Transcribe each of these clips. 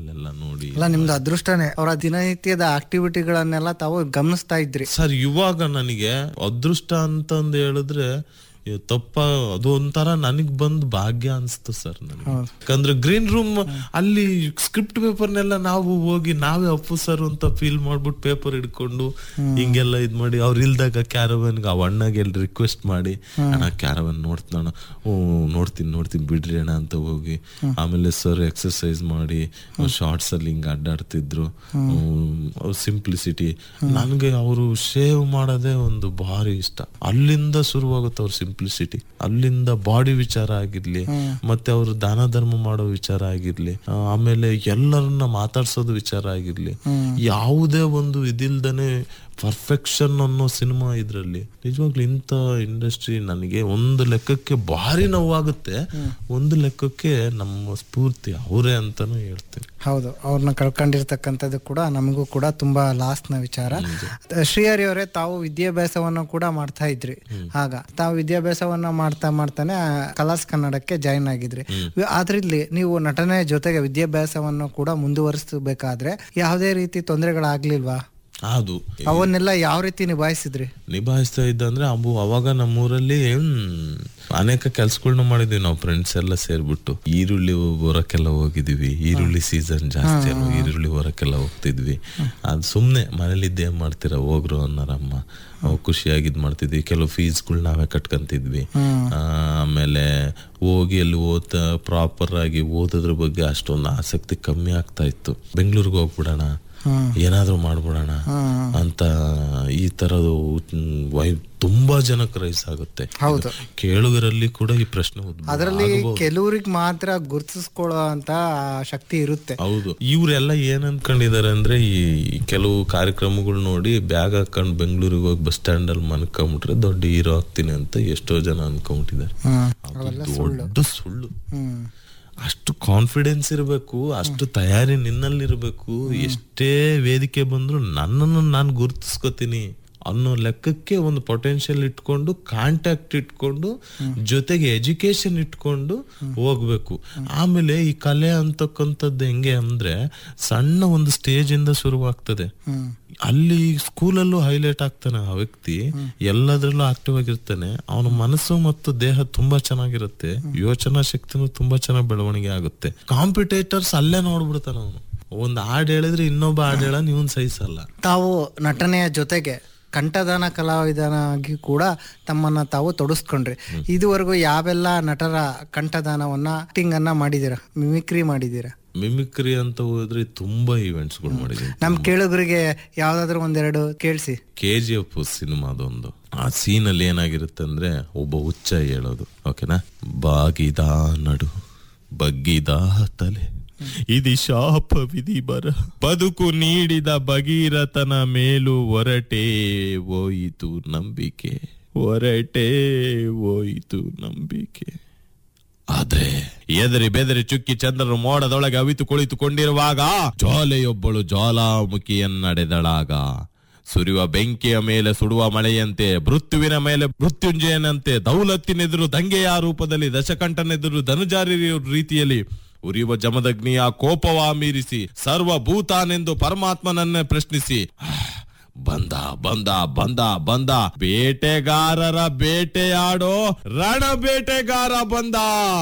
ಅಲ್ಲೆಲ್ಲ ನೋಡಿ ಅಲ್ಲ ನಿಮ್ದು ಅದೃಷ್ಟನೇ ಅವರ ದಿನನಿತ್ಯದ ಆಕ್ಟಿವಿಟಿಗಳನ್ನೆಲ್ಲ ತಾವು ಗಮನಿಸ್ತಾ ಇದ್ರಿ ಸರ್ ಇವಾಗ ನನಗೆ ಅದೃಷ್ಟ ಅಂತಂದು ಹೇಳಿದ್ರೆ ಇವ್ ತಪ್ಪ ಅದು ಒಂಥರ ನನಗ್ ಬಂದ್ ಭಾಗ್ಯ ಅನ್ಸ್ತು ಸರ್ ನನಗೆ ಯಾಕಂದ್ರೆ ಗ್ರೀನ್ ರೂಮ್ ಅಲ್ಲಿ ಸ್ಕ್ರಿಪ್ಟ್ ಪೇಪರ್ನೆಲ್ಲ ನಾವು ಹೋಗಿ ನಾವೇ ಅಪ್ಪು ಸರ್ ಅಂತ ಫೀಲ್ ಮಾಡ್ಬಿಟ್ಟು ಪೇಪರ್ ಹಿಡ್ಕೊಂಡು ಹಿಂಗೆಲ್ಲ ಇದ್ ಮಾಡಿ ಅವ್ರು ಇಲ್ದಾಗ ಕ್ಯಾರವನ್ಗೆ ಆ ಅಣ್ಣಗೆ ಎಲ್ಲಿ ರಿಕ್ವೆಸ್ಟ್ ಮಾಡಿ ಅಣ್ಣ ಕ್ಯಾರವನ್ ನೋಡ್ತಾನ ಓ ನೋಡ್ತೀನಿ ನೋಡ್ತೀನಿ ಬಿಡ್ರಿ ಅಣ್ಣ ಅಂತ ಹೋಗಿ ಆಮೇಲೆ ಸರ್ ಎಕ್ಸರ್ಸೈಸ್ ಮಾಡಿ ಶಾರ್ಟ್ಸ್ ಅಲ್ಲಿ ಹಿಂಗ್ ಅಡ್ಡಾಡ್ತಿದ್ರು ಸಿಂಪ್ಲಿಸಿಟಿ ನನ್ಗೆ ಅವರು ಶೇವ್ ಮಾಡೋದೇ ಒಂದು ಭಾರಿ ಇಷ್ಟ ಅಲ್ಲಿಂದ ಶುರುವಾಗುತ್ತೆ ಅವ್ರ ಸಿಂಪ್ಲಿಸಿಟಿ ಅಲ್ಲಿಂದ ಬಾಡಿ ವಿಚಾರ ಆಗಿರ್ಲಿ ಮತ್ತೆ ಅವರು ದಾನ ಧರ್ಮ ಮಾಡೋ ವಿಚಾರ ಆಗಿರ್ಲಿ ಆ, ಆಮೇಲೆ ಎಲ್ಲರನ್ನ ಮಾತಾಡ್ಸೋದು ವಿಚಾರ ಆಗಿರ್ಲಿ ಯಾವುದೇ ಒಂದು ಇದಿಲ್ದನೆ ಪರ್ಫೆಕ್ಷನ್ ಅನ್ನೋ ಸಿನಿಮಾ ಇದ್ರಲ್ಲಿ ನಿಜವಾಗ್ಲೂ ಇಂಥ ಇಂಡಸ್ಟ್ರಿ ನನಗೆ ಒಂದು ಲೆಕ್ಕಕ್ಕೆ ಭಾರಿ ನೋವಾಗುತ್ತೆ ಒಂದು ಲೆಕ್ಕಕ್ಕೆ ನಮ್ಮ ಸ್ಫೂರ್ತಿ ಅವರೇ ಅಂತಾನು ಹೇಳ್ತೀನಿ ಹೌದು ಅವ್ರನ್ನ ಕಳ್ಕೊಂಡಿರ್ತಕ್ಕಂಥದ್ದು ಕೂಡ ನಮಗೂ ಕೂಡ ತುಂಬಾ ಲಾಸ್ನ ವಿಚಾರ ಶ್ರೀಹರಿ ಅವರೇ ತಾವು ವಿದ್ಯಾಭ್ಯಾಸವನ್ನು ಕೂಡ ಮಾಡ್ತಾ ಇದ್ರಿ ಆಗ ತಾವು ವಿದ್ಯಾಭ್ಯಾಸವನ್ನ ಮಾಡ್ತಾ ಮಾಡ್ತಾನೆ ಕಲಾಸ್ ಕನ್ನಡಕ್ಕೆ ಜಾಯಿನ್ ಆಗಿದ್ರಿ ಆದ್ರಲ್ಲಿ ನೀವು ನಟನೆ ಜೊತೆಗೆ ವಿದ್ಯಾಭ್ಯಾಸವನ್ನು ಕೂಡ ಮುಂದುವರಿಸಬೇಕಾದ್ರೆ ಯಾವುದೇ ರೀತಿ ತೊಂದರೆಗಳಾಗ್ಲಿಲ್ವಾ ಅದು ಅವನ್ನೆಲ್ಲ ಯಾವ ರೀತಿ ನಿಭಾಯಿಸಿದ್ರಿ ನಿಭಾಯಿಸ್ತಾ ಇದ್ದ ಅಂದ್ರೆ ಅವು ಅವಾಗ ನಮ್ಮೂರಲ್ಲಿ ಹ್ಮ್, ಅನೇಕ ಕೆಲ್ಸಗಳನ್ನ ಮಾಡಿದ್ವಿ ನಾವು ಫ್ರೆಂಡ್ಸ್ ಎಲ್ಲ ಸೇರ್ಬಿಟ್ಟು ಈರುಳ್ಳಿ ಹೊರಕ್ಕೆಲ್ಲ ಹೋಗಿದ್ವಿ ಈರುಳ್ಳಿ ಸೀಸನ್ ಜಾಸ್ತಿ ಅಲ್ವಾ ಈರುಳ್ಳಿ ಹೊರಕ್ಕೆಲ್ಲ ಹೋಗ್ತಿದ್ವಿ ಅದು ಸುಮ್ನೆ ಮನೇಲಿದ್ದೆ ಏನ್ ಮಾಡ್ತೀರಾ ಹೋಗ್ರು ಅನ್ನೋರಮ್ಮ ಅವ್ ಖುಷಿಯಾಗಿ ಇದ್ ಮಾಡ್ತಿದ್ವಿ ಕೆಲವು ಫೀಸ್ಗಳು ನಾವೇ ಕಟ್ಕೊಂತಿದ್ವಿ ಆ, ಆಮೇಲೆ ಹೋಗಿ ಅಲ್ಲಿ ಓದ ಪ್ರಾಪರ್ ಆಗಿ ಓದೋದ್ರ ಬಗ್ಗೆ ಅಷ್ಟೊಂದು ಆಸಕ್ತಿ ಕಮ್ಮಿ ಆಗ್ತಾ ಇತ್ತು ಬೆಂಗಳೂರಿಗೆ ಹೋಗ್ಬಿಡೋಣ ಏನಾದ್ರೂ ಮಾಡ್ಬಿಡೋಣ ಅಂತ ಈ ತರದು ವೈ ತುಂಬಾ ಜನಕ್ಕೆ ರೈಸ್ ಆಗುತ್ತೆ ಹೌದು. ಕೇಳುಗರಲ್ಲಿ ಕೂಡ ಈ ಪ್ರಶ್ನೆ ಉದ್ಭವ ಅದರಲ್ಲಿ ಆಗ್ಬೋದು. ಕೆಲವ್ರಿಗೆ ಮಾತ್ರ ಗುರುತಿಸ್ಕೊಳ್ಳೋ ಅಂತ ಶಕ್ತಿ ಇರುತ್ತೆ ಹೌದು ಇವರೆಲ್ಲ ಏನ್ ಅನ್ಕೊಂಡಿದ್ದಾರೆ ಅಂದ್ರೆ ಈ ಕೆಲವು ಕಾರ್ಯಕ್ರಮಗಳು ನೋಡಿ ಬ್ಯಾಗ್ ಹಾಕೊಂಡ್ ಬೆಂಗಳೂರಿಗೆ ಹೋಗಿ ಬಸ್ ಸ್ಟ್ಯಾಂಡ್ ಅಲ್ಲಿ ಮನ್ಕೊಂಬಿಟ್ರೆ ದೊಡ್ಡ ಹೀರೋ ಆಗ್ತೀನಿ ಅಂತ ಎಷ್ಟೋ ಜನ ಅನ್ಕೊಂಬಿಟ್ಟಿದ್ದಾರೆ ಹ್ಮ್ ಅದು ದೊಡ್ಡ ಸುಳ್ಳು ಹ್ಮ್ ಅಷ್ಟು ಕಾನ್ಫಿಡೆನ್ಸ್ ಇರಬೇಕು ಅಷ್ಟು ತಯಾರಿ ನಿನ್ನಲ್ಲಿರ್ಬೇಕು ಎಷ್ಟೇ ವೇದಿಕೆ ಬಂದ್ರು ನನ್ನನ್ನು ನಾನು ಗುರುತಿಸ್ಕೋತೀನಿ ಅನ್ನೋ ಲೆಕ್ಕಕ್ಕೆ ಒಂದು ಪೊಟೆನ್ಶಿಯಲ್ ಇಟ್ಕೊಂಡು ಕಾಂಟ್ಯಾಕ್ಟ್ ಇಟ್ಕೊಂಡು ಜೊತೆಗೆ ಎಜುಕೇಶನ್ ಇಟ್ಕೊಂಡು ಹೋಗ್ಬೇಕು ಆಮೇಲೆ ಈ ಕಲೆ ಅಂತಕ್ಕಂಥದ್ದು ಹೆಂಗೆ ಅಂದ್ರೆ ಸಣ್ಣ ಒಂದು ಸ್ಟೇಜ್ ಇಂದ ಶುರುವಾಗ್ತದೆ ಹ್ಮ್ ಅಲ್ಲಿ ಸ್ಕೂಲಲ್ಲೂ ಹೈಲೈಟ್ ಆಗ್ತಾನೆ ಆ ವ್ಯಕ್ತಿ ಎಲ್ಲದರಲ್ಲೂ ಆಕ್ಟಿವ್ ಆಗಿರ್ತಾನೆ ಅವನ ಮನಸ್ಸು ಮತ್ತು ದೇಹ ತುಂಬಾ ಚೆನ್ನಾಗಿರುತ್ತೆ ಯೋಚನಾ ಶಕ್ತಿನೂ ತುಂಬಾ ಚೆನ್ನಾಗಿ ಬೆಳವಣಿಗೆ ಆಗುತ್ತೆ ಕಾಂಪಿಟೇಟರ್ಸ್ ಅಲ್ಲೇ ನೋಡ್ಬಿಡ್ತಾನ ಅವನು ಒಂದ್ ಹಾಡ್ ಹೇಳಿದ್ರೆ ಇನ್ನೊಬ್ಬ ಹಾಡ್ ಹೇಳ ನೀವನ್ ಸಹಿಸಲ್ಲ ತಾವು ನಟನೆಯ ಜೊತೆಗೆ ಕಂಠದಾನ ಕಲಾವಿದನಾಗಿ ಕೂಡ ತಮ್ಮನ್ನ ತಾವು ತೊಡಸ್ಕೊಂಡ್ರಿ ಇದುವರೆಗೂ ಯಾವೆಲ್ಲ ನಟರ ಕಂಠದಾನವನ್ನ ಆಕ್ಟಿಂಗ್ ಅನ್ನ ಮಾಡಿದೀರಾ ಮಿಮಿಕ್ರಿ ಮಾಡಿದೀರಾ ಮಿಮಿಕ್ರಿ ಅಂತ ಹೋದ್ರೆ ತುಂಬಾ ಇವೆಂಟ್ಸ್ ಗಳು ಮಾಡಿದೀನಿ ನಮ್ ಕೇಳುಗರಿಗೆ ಯಾವ್ದಾದ್ರು ಒಂದೆರಡು ಕೇಳಿಸಿ ಕೆ ಜಿ ಎಫ್ ಸಿನಿಮಾದೊಂದು ಆ ಸೀನ್ ಅಲ್ಲಿ ಏನಾಗಿರುತ್ತೆ ಅಂದ್ರೆ ಒಬ್ಬ ಹುಚ್ಚ ಹೇಳೋದು ಓಕೆನಾ ಬಾಗಿದ ನಡು ಬಗ್ಗಿದ ತಲೆ ಇದು ಶಾಪ ವಿಧಿ ಬರ ಬದುಕು ನೀಡಿದ ಭಗೀರಥನ ಮೇಲೂ ಹೊರಟೇ ಹೋಯಿತು ನಂಬಿಕೆ ಹೊರಟೇ ಹೋಯಿತು ನಂಬಿಕೆ ಆದ್ರೆ ಎದರಿ ಬೆದರಿ ಚುಕ್ಕಿ ಚಂದ್ರರು ಮೋಡದೊಳಗೆ ಅವಿತು ಕುಳಿತುಕೊಂಡಿರುವಾಗ ಜ್ವಾಲೆಯೊಬ್ಬಳು ಜ್ವಾಲಾಮುಖಿಯನ್ನಡೆದಳಾಗ ಸುರಿಯುವ ಬೆಂಕಿಯ ಮೇಲೆ ಸುಡುವ ಮಳೆಯಂತೆ ಮೃತ್ಯುವಿನ ಮೇಲೆ ಮೃತ್ಯುಂಜಯನಂತೆ ದೌಲತ್ತಿನೆದುರು ದಂಗೆಯ ರೂಪದಲ್ಲಿ ದಶಕಂಠನೆದುರು ಧನುಜಾರಿ ರೀತಿಯಲ್ಲಿ ಉರಿಯುವ ಜಮದಗ್ನಿಯ ಕೋಪವ ಮೀರಿಸಿ ಸರ್ವಭೂತಾನೆಂದು ಪರಮಾತ್ಮನನ್ನೇ ಪ್ರಶ್ನಿಸಿ ಬಂದ ಬಂದ ಬಂದ ಬಂದ ಬೇಟೆಗಾರರ ಬೇಟೆಯಾಡೋ ರಣ ಬೇಟೆಗಾರ ಬಂದ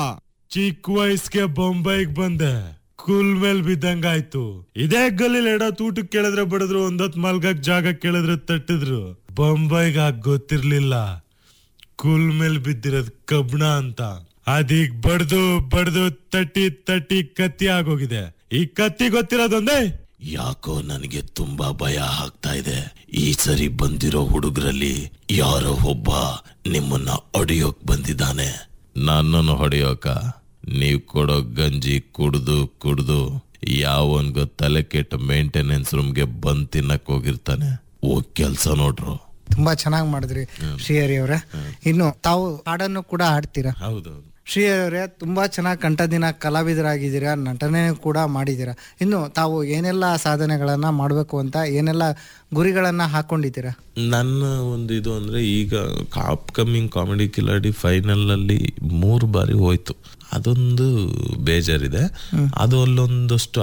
ಚಿಕ್ಕ ವಯಸ್ಸಿಗೆ ಬೊಂಬೈಗ್ ಬಂದೆ ಕುಲ್ ಮೇಲ್ ಬಿದ್ದಂಗಾಯ್ತು ಇದೇ ಗಲ್ಲಿಲ್ ಎಡ ತೂಟಕ್ ಕೇಳಿದ್ರೆ ಬಡಿದ್ರು ಒಂದೊತ್ ಮಲ್ಗಕ್ ಜಾಗ ಕೇಳಿದ್ರೆ ತಟ್ಟಿದ್ರು ಬೊಂಬೈಗ್ ಆಗ ಗೊತ್ತಿರ್ಲಿಲ್ಲ ಕುಲ್ ಮೇಲ್ ಬಿದ್ದಿರೋದ್ ಕಬ್ಣ ಅಂತ ಅದೀಗ್ ಬಡ್ದು ಬಡ್ದು ತಟ್ಟಿ ತಟ್ಟಿ ಕತ್ತಿ ಆಗೋಗಿದೆ ಈ ಕತ್ತಿ ಗೊತ್ತಿರೋದೊಂದೇ ಯಾಕೋ ನನಗೆ ತುಂಬಾ ಭಯ ಆಗ್ತಾ ಇದೆ ಈ ಸರಿ ಬಂದಿರೋ ಹುಡುಗರಲ್ಲಿ ಯಾರೋ ಒಬ್ಬ ನಿಮ್ಮನ್ನ ಹೊಡೆಯೋಕ್ ಬಂದಿದ್ದಾನೆ ನನ್ನನ್ನು ಹೊಡೆಯೋಕ ನೀವ್ ಕೊಡೋ ಗಂಜಿ ಕುಡ್ದು ಕುಡ್ದು ಯಾವನ್ಗೋ ತಲೆ ಕೆಟ್ಟ ಮೇಂಟೆನೆನ್ಸ್ ರೂಮ್ಗೆ ಬಂದ್ ತಿನ್ನಕ್ ಹೋಗಿರ್ತಾನೆ ಹೋಗ್ ಕೆಲ್ಸ ನೋಡ್ರು ತುಂಬಾ ಚೆನ್ನಾಗಿ ಮಾಡಿದ್ರಿ ಶ್ರೀಹರಿ ಅವರೇ ಇನ್ನು ತಾವು ಹಾಡನ್ನು ಕೂಡ ಹಾಡ್ತೀರಾ ಹೌದೌದು ಶ್ರೀಹರಿ ಅವರೇ ತುಂಬಾ ಚೆನ್ನಾಗಿ ಕಂಠದಿನ ಕಲಾವಿದರಾಗಿದ್ದೀರಾ ನಟನೆ ಕೂಡ ಮಾಡಿದ್ದೀರಾ ಇನ್ನು ತಾವು ಏನೆಲ್ಲ ಸಾಧನೆಗಳನ್ನ ಮಾಡಬೇಕು ಅಂತ ಏನೆಲ್ಲ ಗುರಿಗಳನ್ನ ಹಾಕೊಂಡಿದ್ದೀರಾ ನನ್ನ ಒಂದು ಇದು ಅಂದ್ರೆ ಈಗ ಅಪ್ಕಮಿಂಗ್ ಕಾಮಿಡಿ ಕಿಲಾಡಿ ಫೈನಲ್ ಅಲ್ಲಿ ಮೂರು ಬಾರಿ ಹೋಯ್ತು ಅದೊಂದು ಬೇಜಾರಿದೆ ಅದು ಅಲ್ಲೊಂದಷ್ಟು